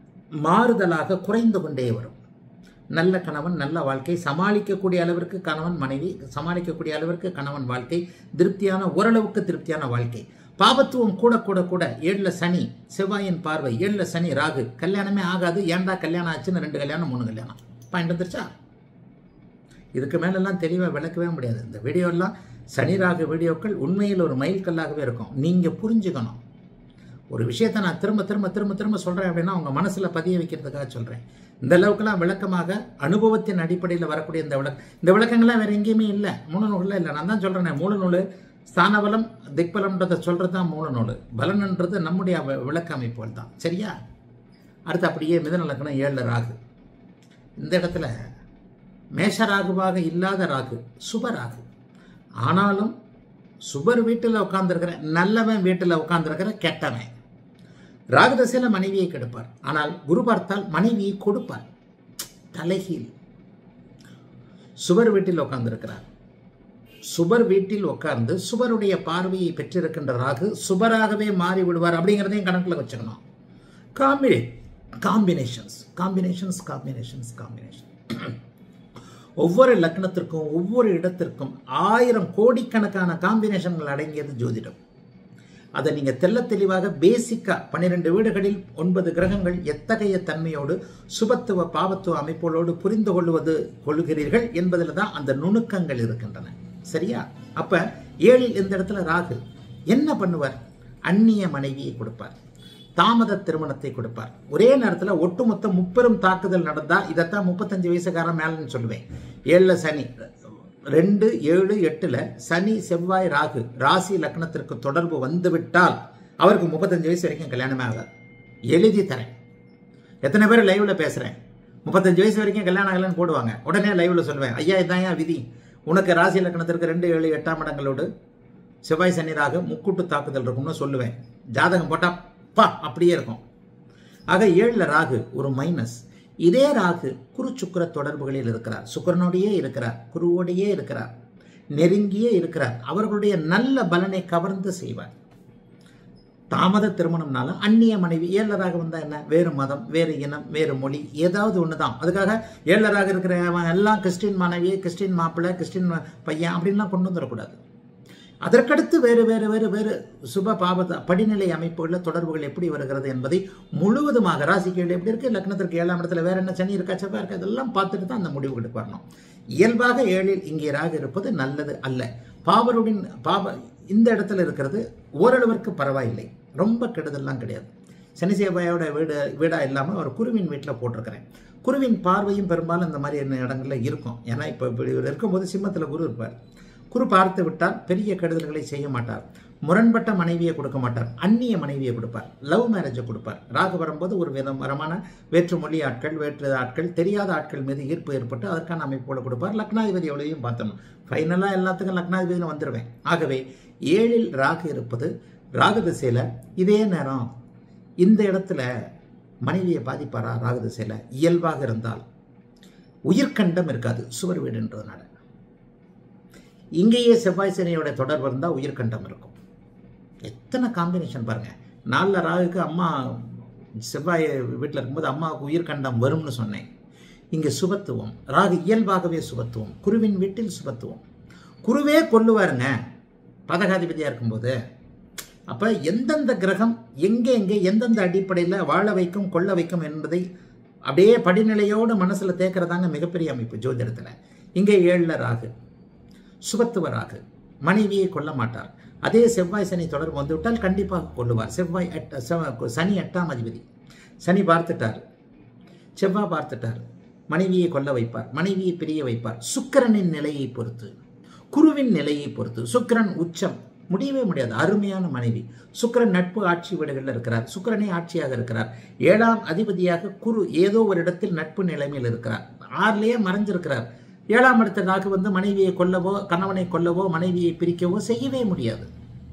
மாறுதலாக குறைந்து கொண்டே வரும் நல்ல கணவன் நல்ல வாழ்க்கை சமாளிக்கக்கூடிய அளவிற்கு கணவன் மனைவி சமாளிக்கக்கூடிய அளவிற்கு கணவன் வாழ்க்கை திருப்தியான ஓரளவுக்கு திருப்தியான வாழ்க்கை பாபத்துவம் கூட கூட கூட ஏழில் சனி செவ்வாயின் பார்வை ஏழில் சனி ராகு கல்யாணமே ஆகாது ஏன்டா கல்யாணம் ஆச்சுன்னு ரெண்டு கல்யாணம் மூணு கல்யாணம் பாயிண்ட் வந்துருச்சா இதுக்கு மேலெல்லாம் தெளிவாக விளக்கவே முடியாது இந்த வீடியோலாம் சனி ராகு வீடியோக்கள் உண்மையில் ஒரு மைல்கல்லாகவே இருக்கும் நீங்கள் புரிஞ்சுக்கணும் ஒரு விஷயத்தை நான் திரும்ப திரும்ப திரும்ப திரும்ப சொல்கிறேன் அப்படின்னா உங்கள் மனசில் பதிய வைக்கிறதுக்காக சொல்கிறேன் இந்த அளவுக்குலாம் விளக்கமாக அனுபவத்தின் அடிப்படையில் வரக்கூடிய இந்த விளக்க இந்த விளக்கங்கள்லாம் வேறு எங்கேயுமே இல்லை மூல நூலில் இல்லை நான் தான் சொல்கிறேனே மூல நூல் ஸ்தானபலம் திக்பலம்ன்றதை சொல்கிறது தான் மூல நூல் பலன்ன்றது நம்முடைய வ- விளக்க அமைப்புகள் தான் சரியா அடுத்து அப்படியே மிதன லக்னம் ஏழு ராகு இந்த இடத்துல மேஷராகுவாக இல்லாத ராகு சுபராகு ஆனாலும் சுபர் வீட்டில் உட்கார்ந்திருக்கிற நல்லவன் வீட்டில் உட்கார்ந்திருக்கிற கெட்டவன் ராகுதசையில மனைவியை கெடுப்பார் ஆனால் குரு பார்த்தால் மனைவியை கொடுப்பார் தலைகீழ் சுபர் வீட்டில் உட்கார்ந்திருக்கிறார் சுபர் வீட்டில் உட்கார்ந்து சுபருடைய பார்வையை பெற்றிருக்கின்ற ராகு சுபராகவே மாறி விடுவார் அப்படிங்கிறதையும் கணக்கில் வச்சுக்கணும் காம்பினே காம்பினேஷன்ஸ் காம்பினேஷன்ஸ் காம்பினேஷன்ஸ் காம்பினேஷன் ஒவ்வொரு லக்னத்திற்கும் ஒவ்வொரு இடத்திற்கும் ஆயிரம் கோடிக்கணக்கான காம்பினேஷன்கள் அடங்கியது ஜோதிடம் அதை நீங்கள் தெள்ள தெளிவாக பேசிக்காக பன்னிரெண்டு வீடுகளில் ஒன்பது கிரகங்கள் எத்தகைய தன்மையோடு சுபத்துவ பாவத்துவ அமைப்புகளோடு புரிந்து கொள்வது கொள்கிறீர்கள் என்பதில் தான் அந்த நுணுக்கங்கள் இருக்கின்றன சரியா அப்ப ஏழில் இந்த இடத்துல ராகு என்ன பண்ணுவார் அந்நிய மனைவியை கொடுப்பார் தாமத திருமணத்தை கொடுப்பார் ஒரே நேரத்தில் ஒட்டுமொத்த முப்பெரும் தாக்குதல் நடந்தா இதைத்தான் முப்பத்தஞ்சு வயசுக்காரன் மேலன்னு சொல்லுவேன் ஏழுல சனி ரெண்டு ஏழு எட்டுல சனி செவ்வாய் ராகு ராசி லக்னத்திற்கு தொடர்பு வந்துவிட்டால் அவருக்கு முப்பத்தஞ்சு வயசு வரைக்கும் கல்யாணமே ஆகாது எழுதி தரேன் எத்தனை பேர் லைவ்ல பேசுறேன் முப்பத்தஞ்சு வயசு வரைக்கும் கல்யாணம் ஆகலன்னு போடுவாங்க உடனே லைவ்ல சொல்லுவேன் ஐயா இதான் ஏன் விதி உனக்கு ராசி இலக்கணத்திற்கு ரெண்டு ஏழு எட்டாம் இடங்களோடு செவ்வாய் சனி ராகு முக்கூட்டு தாக்குதல் இருக்கும்னு சொல்லுவேன் ஜாதகம் போட்டா பா அப்படியே இருக்கும் ஆக ஏழுல ராகு ஒரு மைனஸ் இதே ராகு குரு சுக்கிர தொடர்புகளில் இருக்கிறார் சுக்கரனோடையே இருக்கிறார் குருவோடையே இருக்கிறார் நெருங்கியே இருக்கிறார் அவர்களுடைய நல்ல பலனை கவர்ந்து செய்வார் தாமத திருமணம்னால அந்நிய மனைவி ஏழராக வந்தா என்ன வேறு மதம் வேறு இனம் வேறு மொழி ஏதாவது ஒன்று தான் அதுக்காக ஏழராக இருக்கிற அவன் எல்லாம் கிறிஸ்டின் மனைவி கிறிஸ்டின் மாப்பிள்ளை கிறிஸ்டின் பையன் அப்படின்லாம் கொண்டு வந்துடக்கூடாது அதற்கடுத்து வேறு வேறு வேறு வேறு சுப பாப படிநிலை அமைப்புகளில் தொடர்புகள் எப்படி வருகிறது என்பதை முழுவதுமாக ராசிக்கு எப்படி இருக்கு லக்னத்திற்கு ஏழாம் இடத்துல வேற என்ன சனி இருக்கா செவ்வாய் இருக்கா இதெல்லாம் பார்த்துட்டு தான் அந்த முடிவுகளுக்கு வரணும் இயல்பாக ஏழில் இங்கே ராகு இருப்பது நல்லது அல்ல பாவருடன் பாப இந்த இடத்துல இருக்கிறது ஓரளவிற்கு பரவாயில்லை ரொம்ப கெடுதல்லாம் கிடையாது சனி சேவையோட வீடு வீடாக இல்லாமல் ஒரு குருவின் வீட்டில் போட்டிருக்கிறேன் குருவின் பார்வையும் பெரும்பாலும் இந்த மாதிரி இடங்கள்ல இருக்கும் ஏன்னா இப்போ இப்படி இவர் இருக்கும்போது சிம்மத்தில் குரு இருப்பார் குரு பார்த்து விட்டால் பெரிய கெடுதல்களை செய்ய மாட்டார் முரண்பட்ட மனைவியை கொடுக்க மாட்டார் அந்நிய மனைவியை கொடுப்பார் லவ் மேரேஜை கொடுப்பார் ராகு வரும்போது ஒரு விதமான வேற்று மொழி ஆட்கள் வேற்று ஆட்கள் தெரியாத ஆட்கள் மீது ஈர்ப்பு ஏற்பட்டு அதற்கான அமைப்போடு கொடுப்பார் லக்னாதிபதி எவ்வளவையும் பார்த்தணும் ஃபைனலாக எல்லாத்துக்கும் லக்னாதிபதியில் வந்துடுவேன் ஆகவே ஏழில் ராகு இருப்பது ராகு திசையில் இதே நேரம் இந்த இடத்துல மனைவியை பாதிப்பாரா ராகு திசையில் இயல்பாக இருந்தால் உயிர்கண்டம் இருக்காது சுவர் வீடுன்றதுனால இங்கேயே செவ்வாய் சனியோட தொடர்பு இருந்தால் உயிர்கண்டம் இருக்கும் எத்தனை காம்பினேஷன் பாருங்க நாளில் ராகுக்கு அம்மா செவ்வாய் வீட்டில் இருக்கும்போது அம்மாவுக்கு உயிர்கண்டம் வரும்னு சொன்னேன் இங்கே சுபத்துவம் ராகு இயல்பாகவே சுபத்துவம் குருவின் வீட்டில் சுபத்துவம் குருவே கொல்லுவாருங்க பதகாதிபதியாக இருக்கும்போது அப்போ எந்தெந்த கிரகம் எங்கே எங்கே எந்தெந்த அடிப்படையில் வாழ வைக்கும் கொள்ள வைக்கும் என்பதை அப்படியே படிநிலையோடு மனசில் தேக்கிறதாங்க மிகப்பெரிய அமைப்பு ஜோதிடத்தில் இங்கே ஏழில் ராகு சுபத்துவ ராகு மனைவியை கொல்ல மாட்டார் அதே செவ்வாய் சனி தொடர்பு வந்துவிட்டால் கண்டிப்பாக கொள்ளுவார் செவ்வாய் எட்ட செவ- சனி எட்டாம் அதிபதி சனி பார்த்துட்டார் செவ்வாய் பார்த்துட்டார் மனைவியை கொல்ல வைப்பார் மனைவியை பிரிய வைப்பார் சுக்கிரனின் நிலையை பொறுத்து குருவின் நிலையை பொறுத்து சுக்கிரன் உச்சம் முடியவே முடியாது அருமையான மனைவி சுக்கிரன் நட்பு ஆட்சி வீடுகளில் இருக்கிறார் சுக்கிரனே ஆட்சியாக இருக்கிறார் ஏழாம் அதிபதியாக குரு ஏதோ ஒரு இடத்தில் நட்பு நிலைமையில் இருக்கிறார் ஆறுலயே மறைஞ்சிருக்கிறார் ஏழாம் இடத்த ராகு வந்து மனைவியை கொல்லவோ கணவனை கொல்லவோ மனைவியை பிரிக்கவோ செய்யவே முடியாது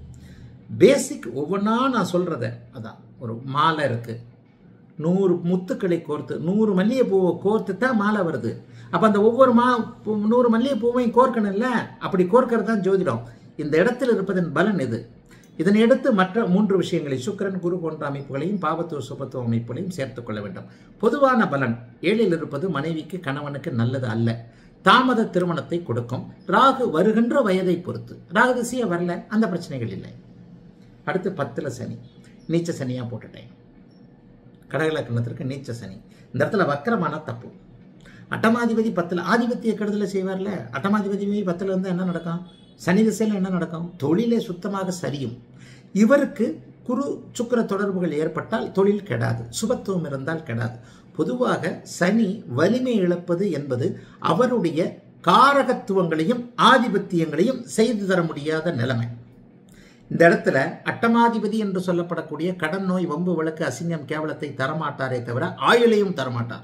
பேசிக் ஒவ்வொன்றா நான் சொல்றத அதான் ஒரு மாலை இருக்கு நூறு முத்துக்களை கோர்த்து நூறு மல்லிகைப்பூவை கோர்த்து தான் மாலை வருது அப்போ அந்த ஒவ்வொரு மா பூ- நூறு மல்லிகைப்பூவையும் கோர்க்கணும்ல அப்படி கோர்க்கறது தான் ஜோதிடம் இந்த இடத்தில் இருப்பதன் பலன் இது இதனை எடுத்து மற்ற மூன்று விஷயங்களை சுக்கிரன் குரு போன்ற அமைப்புகளையும் பாவத்துவ சுபத்துவ அமைப்புகளையும் சேர்த்துக் கொள்ள வேண்டும் பொதுவான பலன் ஏழில் இருப்பது மனைவிக்கு கணவனுக்கு நல்லது அல்ல தாமத திருமணத்தை கொடுக்கும் ராகு வருகின்ற வயதை பொறுத்து ராகு திசையே வரல அந்த பிரச்சனைகள் இல்லை அடுத்து பத்துல சனி நீச்ச சனியா போட்டுட்டேன் கடகலக்கணத்திற்கு நீச்ச சனி இந்த இடத்துல வக்கரமான தப்பு அட்டமாதிபதி பத்துல ஆதிபத்திய கெடுதலை செய்வார்ல அட்டமாதிபதி பத்துல இருந்தா என்ன நடக்கும் சனி திசையில் என்ன நடக்கும் தொழிலே சுத்தமாக சரியும் இவருக்கு குரு சுக்கிர தொடர்புகள் ஏற்பட்டால் தொழில் கெடாது சுபத்துவம் இருந்தால் கெடாது பொதுவாக சனி வலிமை இழப்பது என்பது அவருடைய காரகத்துவங்களையும் ஆதிபத்தியங்களையும் செய்து தர முடியாத நிலைமை இந்த இடத்துல அட்டமாதிபதி என்று சொல்லப்படக்கூடிய கடன் நோய் வம்பு வழக்கு அசிங்கம் கேவலத்தை தரமாட்டாரே தவிர ஆயுளையும் தரமாட்டார்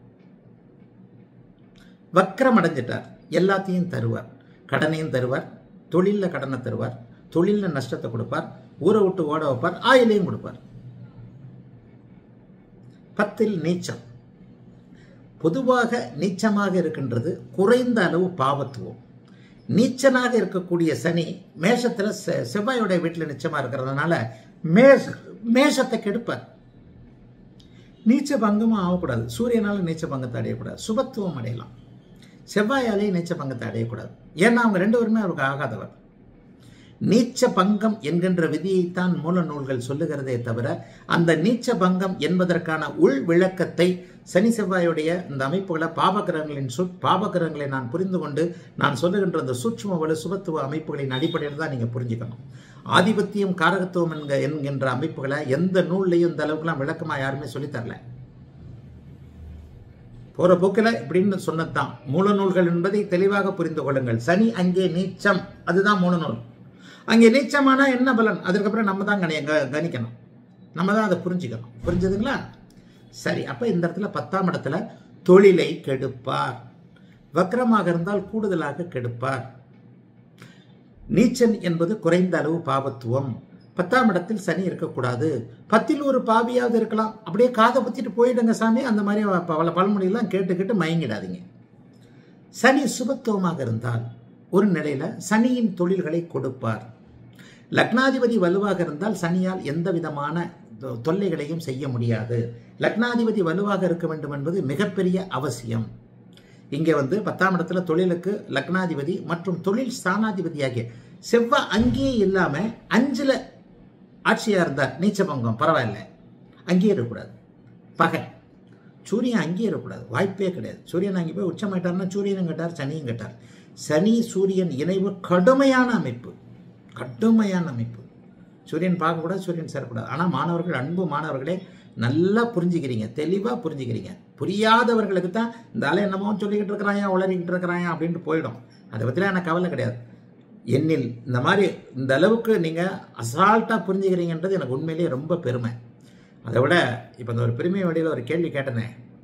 வக்கரம் அடைஞ்சிட்டார் எல்லாத்தையும் தருவார் கடனையும் தருவார் தொழிலில் கடனை தருவார் தொழிலில் நஷ்டத்தை கொடுப்பார் ஊரை விட்டு ஓட வைப்பார் ஆயிலையும் கொடுப்பார் பத்தில் நீச்சம் பொதுவாக நீச்சமாக இருக்கின்றது குறைந்த அளவு பாவத்துவம் நீச்சனாக இருக்கக்கூடிய சனி மேஷத்தில் செ- செவ்வாயோட வீட்டில் நிச்சயமா இருக்கிறதுனால மேஷ மேஷத்தை கெடுப்பார் நீச்ச பங்கமும் ஆகக்கூடாது சூரியனால நீச்ச பங்கத்தை அடையக்கூடாது சுபத்துவம் அடையலாம் செவ்வாயாலே நீச்ச பங்கத்தை அடையக்கூடாது ஏன்னா அவங்க ரெண்டு பேருமே அவருக்கு ஆகாதவர் நீச்ச பங்கம் என்கின்ற விதியைத்தான் மூல நூல்கள் சொல்லுகிறதே தவிர அந்த நீச்ச பங்கம் என்பதற்கான உள் விளக்கத்தை சனி செவ்வாயுடைய இந்த அமைப்புகளை பாபகிரகங்களின் சுட் பாபகிரகங்களை நான் புரிந்து கொண்டு நான் சொல்லுகின்ற அந்த சூட்சும வலு சுபத்துவ அமைப்புகளின் அடிப்படையில் தான் நீங்கள் புரிஞ்சுக்கணும் ஆதிபத்தியம் காரகத்துவம் என்க என்கின்ற அமைப்புகளை எந்த நூல்லையும் இந்த அளவுக்குலாம் விளக்கமாக யாருமே சொல்லித் தரல போற போக்கில் இப்படின்னு சொன்னதுதான் மூல நூல்கள் என்பதை தெளிவாக புரிந்து கொள்ளுங்கள் சனி அங்கே நீச்சம் அதுதான் மூல நூல் அங்கே நீச்சமானா என்ன பலன் அதுக்கப்புறம் நம்ம தான் கணி- க- கணிக்கணும் நம்ம தான் அதை புரிஞ்சுக்கணும் புரிஞ்சதுங்களா சரி அப்ப இந்த இடத்துல பத்தாம் இடத்துல தொழிலை கெடுப்பார் வக்ரமாக இருந்தால் கூடுதலாக கெடுப்பார் நீச்சன் என்பது குறைந்த அளவு பாவத்துவம் பத்தாம் இடத்தில் சனி இருக்கக்கூடாது பத்தில் ஒரு பாவியாவது இருக்கலாம் அப்படியே காதை பத்திட்டு போயிடுங்க சாமி அந்த மாதிரி பல பழமொழியெல்லாம் கேட்டு கேட்டு மயங்கிடாதீங்க சனி சுபத்துவமாக இருந்தால் ஒரு நிலையில சனியின் தொழில்களை கொடுப்பார் லக்னாதிபதி வலுவாக இருந்தால் சனியால் எந்த விதமான தொ- தொல்லைகளையும் செய்ய முடியாது லக்னாதிபதி வலுவாக இருக்க வேண்டும் என்பது மிகப்பெரிய அவசியம் இங்கே வந்து பத்தாம் இடத்துல தொழிலுக்கு லக்னாதிபதி மற்றும் தொழில் ஸ்தானாதிபதியாகிய செவ்வாய் அங்கேயே இல்லாம அஞ்சுல ஆட்சியா இருந்தார் நீச்சபங்கம் பரவாயில்ல அங்கேயே இருக்கக்கூடாது பகை சூரியன் அங்கேயே இருக்கக்கூடாது வாய்ப்பே கிடையாது சூரியன் அங்கே போய் உச்சமாயிட்டார்னா சூரியனும் கட்டார் சனியும் கட்டார் சனி சூரியன் இணைவு கடுமையான அமைப்பு கடுமையான அமைப்பு சூரியன் பார்க்கக்கூடாது சூரியன் சேரக்கூடாது ஆனால் மாணவர்கள் அன்பு மாணவர்களே நல்லா புரிஞ்சுக்கிறீங்க தெளிவாக புரிஞ்சுக்கிறீங்க புரியாதவர்களுக்கு தான் இந்த ஆளை என்னமோ சொல்லிக்கிட்டு இருக்கிறாயா உளறிக்கிட்டு இருக்கிறாயா அப்படின்ட்டு போயிடும் அதை பற்றிலாம் எனக்கு கவலை கிடையாது என்னில் இந்த மாதிரி இந்த அளவுக்கு நீங்கள் அசால்ட்டாக புரிஞ்சுக்கிறீங்கன்றது எனக்கு உண்மையிலேயே ரொம்ப பெருமை அதை விட இப்போ இந்த ஒரு பெருமை வழியில் ஒரு கேள்வி கேட்டனே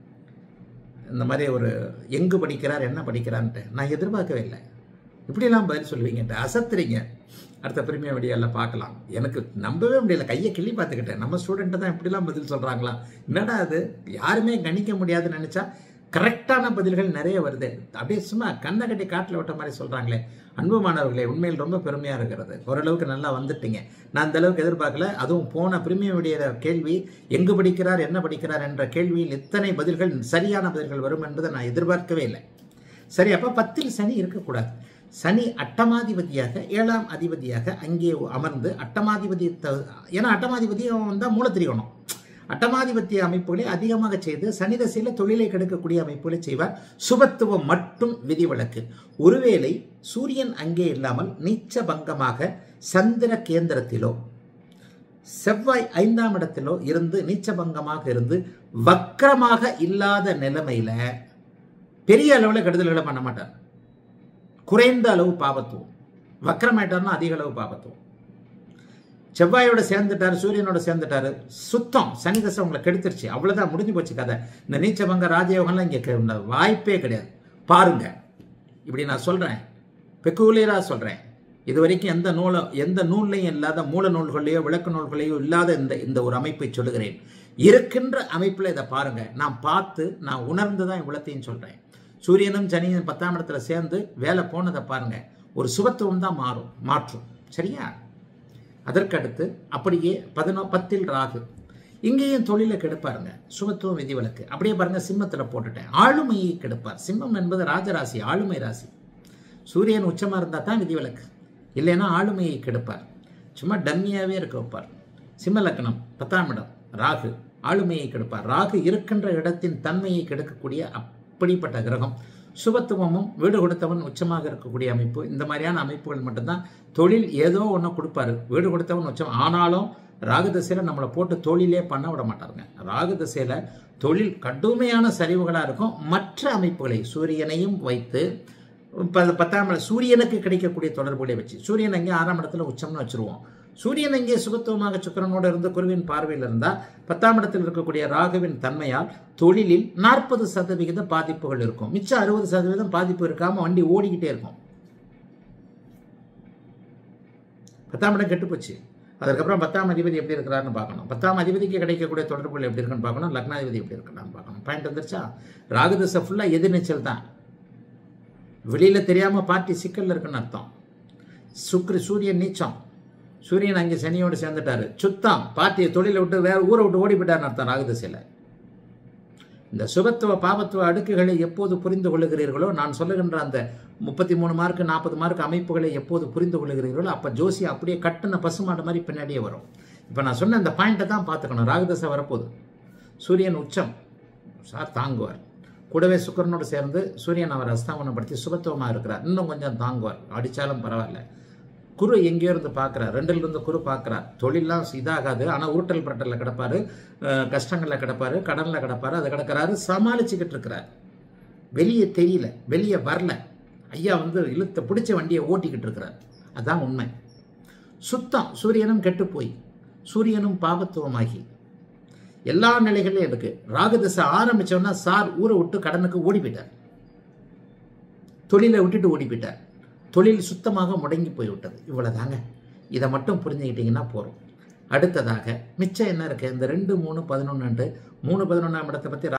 இந்த மாதிரி ஒரு எங்கு படிக்கிறார் என்ன படிக்கிறான்ட்டு நான் எதிர்பார்க்கவே இல்லை இப்படிலாம் பதில் சொல்லுவீங்கன்ட்டு அசத்துறீங்க அடுத்த பிரிமிய வீடியோவில் பார்க்கலாம் எனக்கு நம்பவே முடியல கையை கிள்ளி பார்த்துக்கிட்டேன் நம்ம ஸ்டூடெண்ட்டை தான் இப்படிலாம் பதில் சொல்கிறாங்களா என்னடா அது யாருமே கணிக்க முடியாதுன்னு நினச்சா கரெக்டான பதில்கள் நிறைய வருது அப்படியே சும்மா கண்ணை கட்டி காட்டில் விட்ட மாதிரி சொல்கிறாங்களே அன்பு மாணவர்களே உண்மையில் ரொம்ப பெருமையாக இருக்கிறது ஓரளவுக்கு நல்லா வந்துட்டீங்க நான் அந்த அளவுக்கு எதிர்பார்க்கல அதுவும் போன பிரிமியம் வீடியோ கேள்வி எங்கு படிக்கிறார் என்ன படிக்கிறார் என்ற கேள்வியில் இத்தனை பதில்கள் சரியான பதில்கள் வரும் என்பதை நான் எதிர்பார்க்கவே இல்லை சரி அப்போ பத்தில் சனி இருக்கக்கூடாது சனி அட்டமாதிபதியாக ஏழாம் அதிபதியாக அங்கே அமர்ந்து அட்டமாதிபதி ஏன்னா அட்டமாதிபதி வந்தால் மூலத்திரிகோணம் அட்டமாதிபத்திய அமைப்புகளை அதிகமாக செய்து சனி தசையில தொழிலை கெடுக்கக்கூடிய அமைப்புகளை செய்வார் சுபத்துவம் மட்டும் விதிவிலக்கு ஒருவேளை சூரியன் அங்கே இல்லாமல் நீச்ச பங்கமாக சந்திர கேந்திரத்திலோ செவ்வாய் ஐந்தாம் இடத்திலோ இருந்து நீச்சபங்கமாக இருந்து வக்கரமாக இல்லாத நிலைமையில பெரிய அளவில் கெடுதல்களை பண்ண மாட்டார் குறைந்த அளவு பாவத்துவம் வக்கரமாயிட்டார்னா அதிக அளவு பாவத்துவம் செவ்வாயோட சேர்ந்துட்டாரு சூரியனோட சேர்ந்துட்டாரு சுத்தம் சனி தசை உங்களை கெடுத்துருச்சு அவ்வளவுதான் முடிஞ்சு போச்சு கதை இந்த நீச்சபங்க ராஜயோகம்லாம் இங்கே கெ- வாய்ப்பே கிடையாது பாருங்க இப்படி நான் சொல்றேன் பெக்குலியரா சொல்றேன் இது வரைக்கும் எந்த நூலும் எந்த நூல்லையும் இல்லாத மூல நூல்களையோ விளக்க நூல்களையோ இல்லாத இந்த இந்த ஒரு அமைப்பை சொல்லுகிறேன் இருக்கின்ற அமைப்பில் இதை பாருங்க நான் பார்த்து நான் உணர்ந்து தான் இவ்வளத்தையும் சொல்றேன் சூரியனும் சனியும் பத்தாம் இடத்துல சேர்ந்து வேலை போனதை பாருங்க ஒரு சுபத்துவம் தான் மாறும் மாற்றும் சரியா அதற்கடுத்து அப்படியே பதினோ பத்தில் ராகு இங்கேயும் தொழிலை கெடுப்பாருங்க சுபத்துவம் விதிவிலக்கு அப்படியே பாருங்க சிம்மத்தில் போட்டுட்டேன் ஆளுமையை கெடுப்பார் சிம்மம் என்பது ராஜராசி ஆளுமை ராசி சூரியன் உச்சமாக இருந்தால் தான் விதிவிலக்கு இல்லைன்னா ஆளுமையை கெடுப்பார் சும்மா டம்மியாகவே இருக்க வைப்பார் சிம்ம லக்னம் பத்தாம் இடம் ராகு ஆளுமையை கெடுப்பார் ராகு இருக்கின்ற இடத்தின் தன்மையை கெடுக்கக்கூடிய அப்படிப்பட்ட கிரகம் சுபத்துவமும் வீடு கொடுத்தவன் உச்சமாக இருக்கக்கூடிய அமைப்பு இந்த மாதிரியான அமைப்புகள் மட்டும்தான் தொழில் ஏதோ ஒன்று கொடுப்பாரு வீடு கொடுத்தவன் உச்சம் ஆனாலும் ராகு திசையில நம்மளை போட்டு தொழிலே பண்ண விட மாட்டாருங்க ராகு திசையில தொழில் கடுமையான சரிவுகளாக இருக்கும் மற்ற அமைப்புகளை சூரியனையும் வைத்து ப- பத்தாம் இடம் சூரியனுக்கு கிடைக்கக்கூடிய தொடர்புகளை வச்சு சூரியன் அங்கே ஆறாம் இடத்துல உச்சம்னு வச்சிருவோம் சூரியன் அங்கே சுபத்துவமாக சுக்கிரனோடு இருந்து குருவின் பார்வையில் இருந்தால் பத்தாம் இடத்தில் இருக்கக்கூடிய ராகுவின் தன்மையால் தொழிலில் நாற்பது சதவிகித பாதிப்புகள் இருக்கும் மிச்சம் அறுபது சதவீதம் பாதிப்பு இருக்காம வண்டி ஓடிக்கிட்டே இருக்கும் பத்தாம் இடம் கெட்டு போச்சு அதுக்கப்புறம் பத்தாம் அதிபதி எப்படி இருக்கிறாருன்னு பார்க்கணும் பத்தாம் அதிபதிக்கு கிடைக்கக்கூடிய தொடர்புகள் எப்படி இருக்குன்னு பார்க்கணும் லக்னாதிபதி எப்படி இருக்கிறான்னு பார்க்கணும் பாயிண்ட் வந்துருச்சா ராகு திசை ஃபுல்லாக எதிர்நீச்சல் தான் வெளியில தெரியாம பார்ட்டி சிக்கல்ல இருக்குன்னு அர்த்தம் சுக்ரி சூரியன் நீச்சம் சூரியன் அங்கே சனியோடு சேர்ந்துட்டாரு சுத்தம் பார்ட்டியை தொழிலை விட்டு வேற ஊரை விட்டு ஓடி போயிட்டாருன்னு அர்த்தம் ராகுதிசையில் இந்த சுபத்துவ பாபத்துவ அடுக்குகளை எப்போது புரிந்து கொள்ளுகிறீர்களோ நான் சொல்லுகின்ற அந்த முப்பத்தி மூணு மார்க் நாற்பது மார்க் அமைப்புகளை எப்போது புரிந்து கொள்ளுகிறீர்களோ அப்போ ஜோசி அப்படியே கட்டுன பசுமாடு மாதிரி பின்னாடியே வரும் இப்போ நான் சொன்ன இந்த பாயிண்ட்டை தான் பார்த்துக்கணும் ராகுதசை வரப்போகுது சூரியன் உச்சம் சார் தாங்குவார் கூடவே சுக்கிரனோடு சேர்ந்து சூரியன் அவர் அஸ்தாமனப்படுத்தி சுபத்துவமாக இருக்கிறார் இன்னும் கொஞ்சம் தாங்குவார் அடித்தாலும் பரவாயில்ல குரு எங்கேயோ இருந்து பார்க்குறார் ரெண்டுல இருந்து குரு பார்க்குறார் தொழிலாம் இதாகாது ஆனால் உருட்டல் பரட்டலில் கிடப்பாரு அஹ் கஷ்டங்களில் கிடப்பாரு கடனில் கிடப்பாரு அதை கிடக்கிறாரு சமாளிச்சுக்கிட்டு இருக்கிறார் வெளியே தெரியல வெளியே வரல ஐயா வந்து இழுத்த பிடிச்ச வண்டியை ஓட்டிக்கிட்டு இருக்கிறார் அதான் உண்மை சுத்தம் சூரியனும் கெட்டு போய் சூரியனும் பாபத்துவமாகி எல்லா நிலைகளிலும் இருக்கு ராகுதசை ஆரம்பிச்சோன்னா சார் ஊரை விட்டு கடனுக்கு ஓடி போயிட்டார் தொழிலை விட்டுட்டு ஓடி போயிட்டார் தொழில் சுத்தமாக முடங்கி போய்விட்டது இவ்வளோதாங்க இதை மட்டும் புரிஞ்சுக்கிட்டிங்கன்னா போகிறோம் அடுத்ததாக மிச்சம் என்ன இருக்குது இந்த ரெண்டு மூணு பதினொன்று மூணு பதினொன்றாம் இடத்தை பற்றி